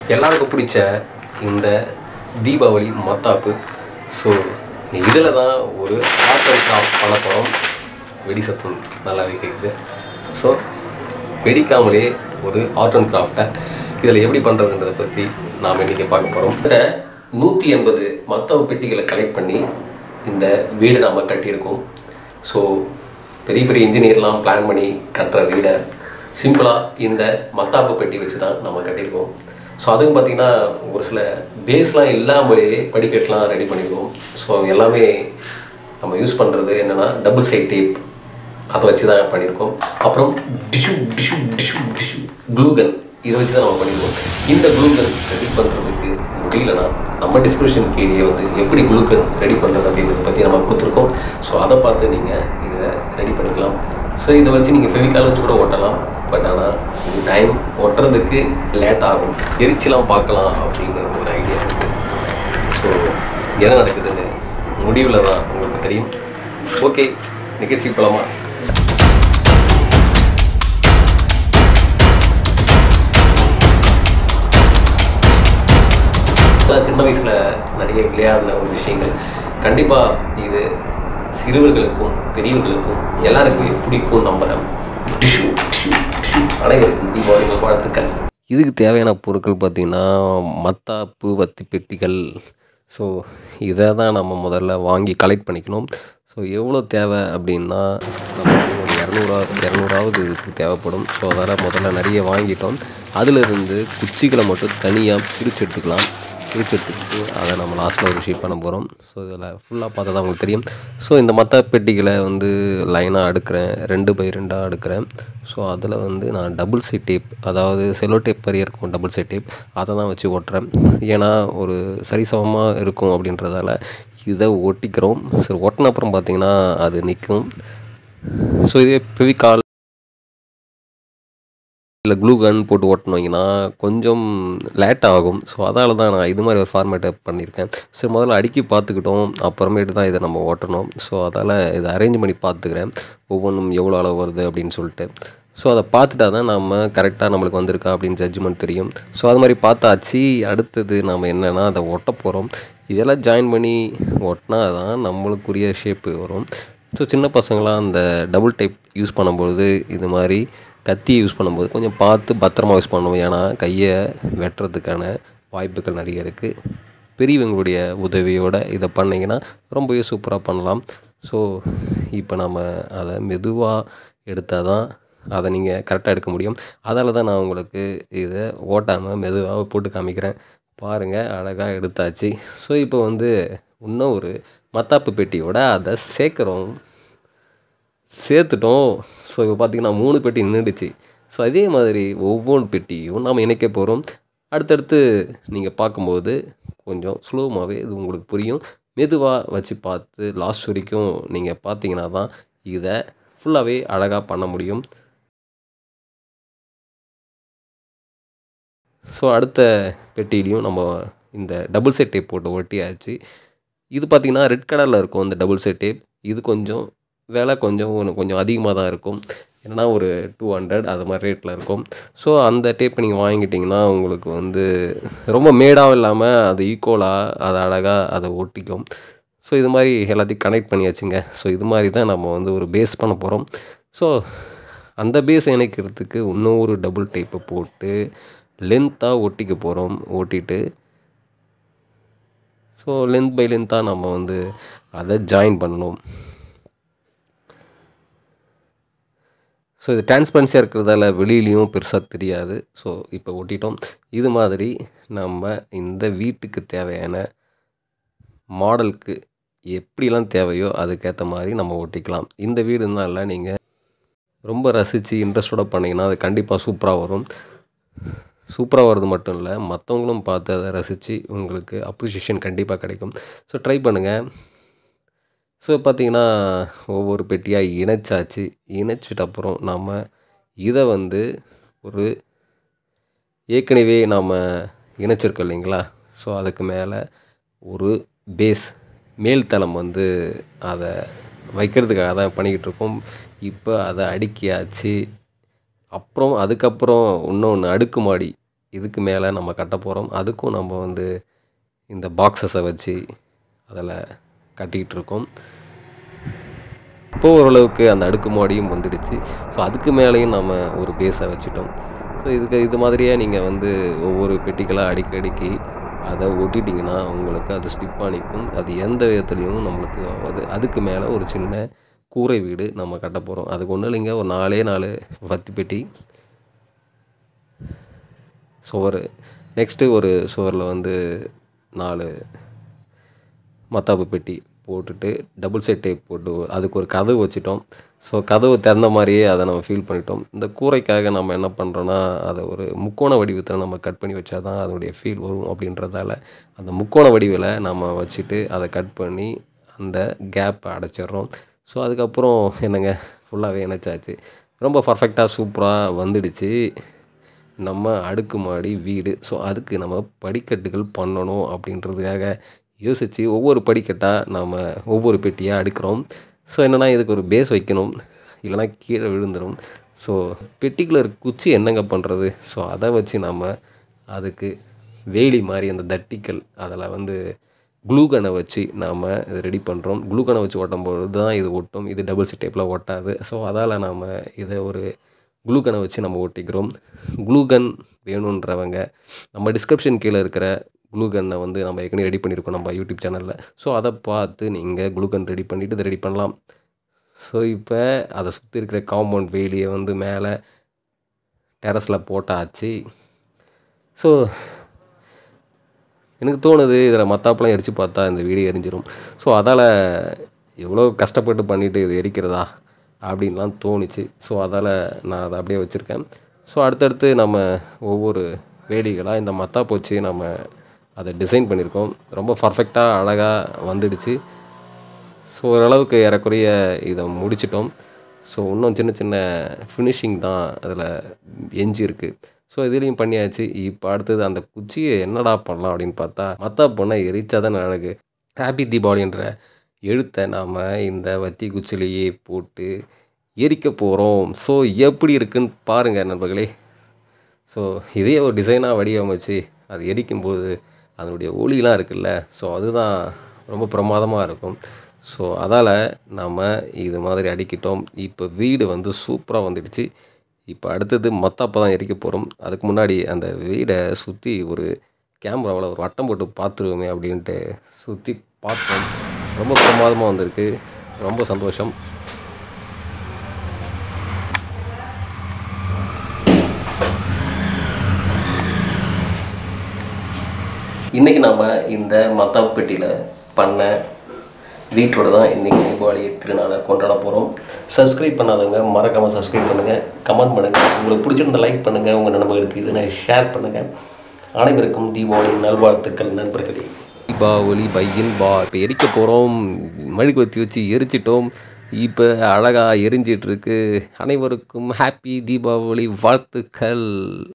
எல்லாருக்கும் பிடிச்ச இந்த தீபாவளி மத்தாப்பு ஸோ இதில் தான் ஒரு ஆர்ட் அண்ட் கிராஃப்ட் பண்ண போகிறோம் வெடி சத்தம் நல்லாவே கேட்குது ஸோ வெடிக்காமலே ஒரு ஆர்ட் அண்ட் கிராஃப்டை இதில் எப்படி பண்ணுறதுன்றதை பற்றி நாம் இன்றைக்கி பார்க்க போகிறோம் இந்த நூற்றி எண்பது மத்தாப்பு பெட்டிகளை கலெக்ட் பண்ணி இந்த வீடு நாம் கட்டியிருக்கோம் ஸோ பெரிய பெரிய இன்ஜினியர்லாம் பிளான் பண்ணி கட்டுற வீடை சிம்பிளாக இந்த மத்தாப்பு பெட்டி வச்சு தான் நம்ம கட்டியிருக்கோம் ஸோ அதுவும் பார்த்திங்கன்னா ஒரு சில பேஸ்லாம் இல்லாமலே படிக்கட்டுலாம் ரெடி பண்ணியிருக்கோம் ஸோ எல்லாமே நம்ம யூஸ் பண்ணுறது என்னென்னா டபுள் சைட் டேப் அதை வச்சு தான் பண்ணியிருக்கோம் அப்புறம் tissue tissue tissue tissue glue gun இதை வச்சு தான் நம்ம பண்ணியிருக்கோம் இந்த க்ளூகன் ரெடி பண்ணுறதுக்கு முடியலனா நம்ம டிஸ்கிரிப்ஷன் கீழே வந்து எப்படி குளுக்கன் ரெடி பண்ணுறது அப்படின்றத பற்றி நம்ம கொடுத்துருக்கோம் ஸோ அதை பார்த்து நீங்கள் இதை ரெடி பண்ணிக்கலாம் ஸோ இதை வச்சு நீங்கள் ஃபெவிகால் வச்சு கூட ஓட்டலாம் பட் ஆனால் இது டைம் ஒட்டுறதுக்கு லேட் ஆகும் எரிச்சலாம் பார்க்கலாம் அப்படிங்கிற ஒரு ஐடியா இருக்குது ஸோ என்ன நடக்குதுன்னு முடிவில் தான் உங்களுக்கு தெரியும் ஓகே நிகழ்ச்சி போலாமா நான் சின்ன வயசில் நிறைய விளையாடின ஒரு விஷயங்கள் கண்டிப்பாக இது சிறுவர்களுக்கும் பெரியவர்களுக்கும் எல்லாருக்குமே பிடிக்கும் நம்புகிறேன் டிஷ்யூ டிஷ்யூ டிஷ்யூ அனைவருக்கும் தீபாவளி வாழ்த்துக்கள் இதுக்கு தேவையான பொருட்கள் பார்த்திங்கன்னா மத்தாப்பு வத்தி பெட்டிகள் ஸோ இதை தான் நம்ம முதல்ல வாங்கி கலெக்ட் பண்ணிக்கணும் ஸோ எவ்வளோ தேவை அப்படின்னா நமக்கு ஒரு இரநூறா இரநூறாவது இதுக்கு தேவைப்படும் ஸோ அதனால் முதல்ல நிறைய வாங்கிட்டோம் அதிலிருந்து குச்சிகளை மட்டும் தனியாக பிரித்து எடுத்துக்கலாம் பிரித்து எடுத்துக்கிட்டு அதை நம்ம லாஸ்ட்டில் ஒரு ஷீட் பண்ண போகிறோம் ஸோ இதில் ஃபுல்லாக பார்த்தா தான் உங்களுக்கு தெரியும் ஸோ இந்த மற்ற பெட்டிகளை வந்து லைனாக அடுக்கிறேன் ரெண்டு பை ரெண்டாக அடுக்கிறேன் ஸோ அதில் வந்து நான் டபுள் சைட் டேப் அதாவது செலோ டேப் மாதிரி இருக்கும் டபுள் சைட் டேப் அதை தான் வச்சு ஓட்டுறேன் ஏன்னா ஒரு சரிசமமாக இருக்கும் அப்படின்றதால இதை ஒட்டிக்கிறோம் சரி ஒட்டின அப்புறம் பார்த்தீங்கன்னா அது நிற்கும் ஸோ இதே ஃபெவிகால் இல்லை க்ளூ கன் போட்டு ஓட்டினீங்கன்னா கொஞ்சம் லேட் ஆகும் ஸோ அதால் தான் நான் இது மாதிரி ஒரு ஃபார்மேட்டை பண்ணியிருக்கேன் சரி முதல்ல அடுக்கி பார்த்துக்கிட்டோம் அப்புறமேட்டு தான் இதை நம்ம ஓட்டணும் ஸோ அதால் இதை அரேஞ்ச் பண்ணி பார்த்துக்கிறேன் ஒவ்வொன்றும் எவ்வளோ அளவு வருது அப்படின்னு சொல்லிட்டு ஸோ அதை பார்த்துட்டா தான் நம்ம கரெக்டாக நம்மளுக்கு வந்திருக்கா அப்படின்னு ஜட்ஜ்மெண்ட் தெரியும் ஸோ அது மாதிரி பார்த்தாச்சு அடுத்தது நம்ம என்னென்னா அதை ஒட்ட போகிறோம் இதெல்லாம் ஜாயின் பண்ணி ஒட்டினா தான் நம்மளுக்குரிய ஷேப்பு வரும் ஸோ சின்ன பசங்களாம் அந்த டபுள் டைப் யூஸ் பண்ணும்பொழுது இது மாதிரி கத்தி யூஸ் பண்ணும்போது கொஞ்சம் பார்த்து பத்திரமா யூஸ் பண்ணணும் ஏன்னா கையை வெட்டுறதுக்கான வாய்ப்புகள் நிறைய இருக்குது பெரியவங்களுடைய உதவியோடு இதை பண்ணிங்கன்னா ரொம்பவே சூப்பராக பண்ணலாம் ஸோ இப்போ நம்ம அதை மெதுவாக எடுத்தால் தான் அதை நீங்கள் கரெக்டாக எடுக்க முடியும் அதால் தான் நான் உங்களுக்கு இதை ஓட்டாமல் மெதுவாக போட்டு காமிக்கிறேன் பாருங்கள் அழகாக எடுத்தாச்சு ஸோ இப்போ வந்து இன்னும் ஒரு மத்தாப்பு பெட்டியோட அதை சேர்க்குறோம் சேர்த்துட்டோம் ஸோ இப்போ பார்த்திங்கன்னா மூணு பெட்டி நின்றுடுச்சு ஸோ அதே மாதிரி ஒவ்வொரு பெட்டியும் நாம் இணைக்க போகிறோம் அடுத்தடுத்து நீங்கள் பார்க்கும்போது கொஞ்சம் ஸ்லோவாகவே இது உங்களுக்கு புரியும் மெதுவாக வச்சு பார்த்து லாஸ்ட் வரைக்கும் நீங்கள் பார்த்தீங்கன்னா தான் இதை ஃபுல்லாகவே அழகாக பண்ண முடியும் ஸோ அடுத்த பெட்டிலையும் நம்ம இந்த டபுள் செட் டேப் போட்டு ஒட்டியாச்சு இது பார்த்திங்கன்னா ரெட் கலரில் இருக்கும் இந்த டபுள் செட் டேப் இது கொஞ்சம் விலை கொஞ்சம் ஒன்று கொஞ்சம் அதிகமாக தான் இருக்கும் ஏன்னா ஒரு டூ ஹண்ட்ரட் அது மாதிரி ரேட்டில் இருக்கும் ஸோ அந்த டேப் நீங்கள் வாங்கிட்டிங்கன்னா உங்களுக்கு வந்து ரொம்ப மேடாகவும் இல்லாமல் அது ஈக்குவலாக அது அழகாக அதை ஒட்டிக்கும் ஸோ இது மாதிரி எல்லாத்தையும் கனெக்ட் பண்ணியாச்சுங்க ஸோ இது மாதிரி தான் நம்ம வந்து ஒரு பேஸ் பண்ண போகிறோம் ஸோ அந்த பேஸ் இணைக்கிறதுக்கு இன்னும் ஒரு டபுள் டேப்பை போட்டு லென்த்தாக ஒட்டிக்க போகிறோம் ஓட்டிட்டு ஸோ லென்த் பை லென்த்தாக நம்ம வந்து அதை ஜாயின் பண்ணணும் ஸோ இது டிரான்ஸ்பரன்சியாக இருக்கிறதால வெளியிலையும் பெருசாக தெரியாது ஸோ இப்போ ஒட்டிட்டோம் இது மாதிரி நம்ம இந்த வீட்டுக்கு தேவையான மாடலுக்கு எப்படிலாம் தேவையோ அதுக்கேற்ற மாதிரி நம்ம ஒட்டிக்கலாம் இந்த வீடுனால நீங்கள் ரொம்ப ரசித்து இன்ட்ரெஸ்டோட பண்ணிங்கன்னா அது கண்டிப்பாக சூப்பராக வரும் சூப்பராக வர்றது மட்டும் இல்லை மற்றவங்களும் பார்த்து அதை ரசித்து உங்களுக்கு அப்ரிஷியேஷன் கண்டிப்பாக கிடைக்கும் ஸோ ட்ரை பண்ணுங்கள் ஸோ பார்த்திங்கன்னா ஒவ்வொரு பெட்டியாக இணைச்சாச்சு இணைச்சிட்ட அப்புறம் நாம் இதை வந்து ஒரு ஏற்கனவே நாம் இணைச்சிருக்கோம் இல்லைங்களா ஸோ அதுக்கு மேலே ஒரு பேஸ் மேல் தளம் வந்து அதை வைக்கிறதுக்காக தான் பண்ணிக்கிட்டு இருக்கோம் இப்போ அதை அடுக்கியாச்சு அப்புறம் அதுக்கப்புறம் இன்னொன்று அடுக்குமாடி இதுக்கு மேலே நம்ம கட்ட போகிறோம் அதுக்கும் நம்ம வந்து இந்த பாக்ஸஸை வச்சு அதில் கட்டிக்கிட்டு இருக்கோம் இப்போ ஓரளவுக்கு அந்த அடுக்குமாடியும் வந்துடுச்சு ஸோ அதுக்கு மேலேயும் நம்ம ஒரு பேஸை வச்சுட்டோம் ஸோ இதுக்கு இது மாதிரியே நீங்கள் வந்து ஒவ்வொரு பெட்டிக்கலாக அடிக்கடிக்கு அதை ஒட்டிட்டிங்கன்னா உங்களுக்கு அது ஸ்டிப்பாக நிற்கும் அது எந்த விதத்துலேயும் நம்மளுக்கு ஆகாது அதுக்கு மேலே ஒரு சின்ன கூரை வீடு நம்ம கட்ட போகிறோம் அதுக்கு ஒன்றும் இல்லைங்க ஒரு நாலே நாலு வத்தி பெட்டி சுவர் நெக்ஸ்ட்டு ஒரு சுவரில் வந்து நாலு மத்தாப்பு பெட்டி போட்டுட்டு டபுள் செட் டேப் போட்டு அதுக்கு ஒரு கதவு வச்சிட்டோம் ஸோ கதவு திறந்த மாதிரியே அதை நம்ம ஃபீல் பண்ணிட்டோம் இந்த கூரைக்காக நம்ம என்ன பண்ணுறோன்னா அதை ஒரு முக்கோண வடிவத்தில் நம்ம கட் பண்ணி வச்சா தான் அதனுடைய ஃபீல் வரும் அப்படின்றதால அந்த முக்கோண வடிவில் நம்ம வச்சுட்டு அதை கட் பண்ணி அந்த கேப்பை அடைச்சிடுறோம் ஸோ அதுக்கப்புறம் என்னங்க ஃபுல்லாகவே இணைச்சாச்சு ரொம்ப பர்ஃபெக்டாக சூப்பராக வந்துடுச்சு நம்ம அடுக்குமாடி வீடு ஸோ அதுக்கு நம்ம படிக்கட்டுகள் பண்ணணும் அப்படின்றதுக்காக யோசித்து ஒவ்வொரு படிக்கட்டாக நாம் ஒவ்வொரு பெட்டியாக அடுக்கிறோம் ஸோ என்னென்னா இதுக்கு ஒரு பேஸ் வைக்கணும் இல்லைனா கீழே விழுந்துடும் ஸோ பெட்டிக்குள்ள இருக்க குச்சி என்னங்க பண்ணுறது ஸோ அதை வச்சு நம்ம அதுக்கு வேலி மாதிரி அந்த தட்டிக்கல் அதில் வந்து க்ளூகனை வச்சு நாம் இதை ரெடி பண்ணுறோம் க்ளூகனை வச்சு ஒட்டும் பொழுது தான் இது ஒட்டும் இது டபுள் டேப்பில் ஒட்டாது ஸோ அதால் நாம் இதை ஒரு க்ளூகனை வச்சு நம்ம ஒட்டிக்கிறோம் க்ளூகன் வேணுன்றவங்க நம்ம டிஸ்கிரிப்ஷன் கீழே இருக்கிற க்ளூகன்னை வந்து நம்ம ஏற்கனவே ரெடி பண்ணியிருக்கோம் நம்ம யூடியூப் சேனலில் ஸோ அதை பார்த்து நீங்கள் க்ளூகன் ரெடி பண்ணிவிட்டு இதை ரெடி பண்ணலாம் ஸோ இப்போ அதை சுற்றி இருக்கிற காம்பவுண்ட் வேலியை வந்து மேலே டெரஸில் போட்டாச்சு ஸோ எனக்கு தோணுது இதில் மத்தாப்பெல்லாம் எரித்து பார்த்தா இந்த வீடு எரிஞ்சிரும் ஸோ அதால் எவ்வளோ கஷ்டப்பட்டு பண்ணிவிட்டு இது எரிக்கிறதா அப்படின்லாம் தோணுச்சு ஸோ அதால் நான் அதை அப்படியே வச்சுருக்கேன் ஸோ அடுத்தடுத்து நம்ம ஒவ்வொரு வேலிகளாக இந்த மத்தாப்பு வச்சு நம்ம அதை டிசைன் பண்ணியிருக்கோம் ரொம்ப பர்ஃபெக்டாக அழகாக வந்துடுச்சு ஸோ ஓரளவுக்கு ஏறக்குறைய இதை முடிச்சிட்டோம் ஸோ இன்னும் சின்ன சின்ன ஃபினிஷிங் தான் அதில் எஞ்சி இருக்குது ஸோ இதுலேயும் பண்ணியாச்சு இப்போ அடுத்தது அந்த குச்சியை என்னடா பண்ணலாம் அப்படின்னு பார்த்தா மத்தா பொண்ணை எரிச்சா தான் அழகு ஹாப்பி தீபாவளின்ற எழுத்தை நாம் இந்த வத்தி குச்சிலேயே போட்டு எரிக்க போகிறோம் ஸோ எப்படி இருக்குன்னு பாருங்கள் நண்பர்களே ஸோ இதே ஒரு டிசைனாக வடிவமைச்சு அது எரிக்கும்போது அதனுடைய ஒளிலாம் இருக்குல்ல ஸோ அதுதான் ரொம்ப பிரமாதமாக இருக்கும் ஸோ அதால் நாம் இது மாதிரி அடிக்கிட்டோம் இப்போ வீடு வந்து சூப்பராக வந்துடுச்சு இப்போ அடுத்தது மத்தாப்போ தான் எரிக்க போகிறோம் அதுக்கு முன்னாடி அந்த வீடை சுற்றி ஒரு கேமராவில் ஒரு வட்டம் போட்டு பார்த்துருவோமே அப்படின்ட்டு சுற்றி பார்த்தோம் ரொம்ப பிரமாதமாக வந்திருக்கு ரொம்ப சந்தோஷம் இன்றைக்கி நாம் இந்த மத்தாப்பு பெட்டியில் பண்ண வீட்டோட தான் இன்றைக்கி தீபாவளி திருநாளை கொண்டாட போகிறோம் சப்ஸ்கிரைப் பண்ணாதவங்க மறக்காமல் சப்ஸ்கிரைப் பண்ணுங்கள் கமெண்ட் பண்ணுங்கள் உங்களுக்கு பிடிச்சிருந்த லைக் பண்ணுங்கள் உங்கள் நண்பர்களுக்கு இதனை ஷேர் பண்ணுங்கள் அனைவருக்கும் தீபாவளி நல்வாழ்த்துக்கள் நண்பர்களே தீபாவளி பையன் பா இப்போ எரிக்க போகிறோம் மெழுகுவத்தி வச்சு எரிச்சிட்டோம் இப்போ அழகாக எரிஞ்சிட்ருக்கு அனைவருக்கும் ஹாப்பி தீபாவளி வாழ்த்துக்கள்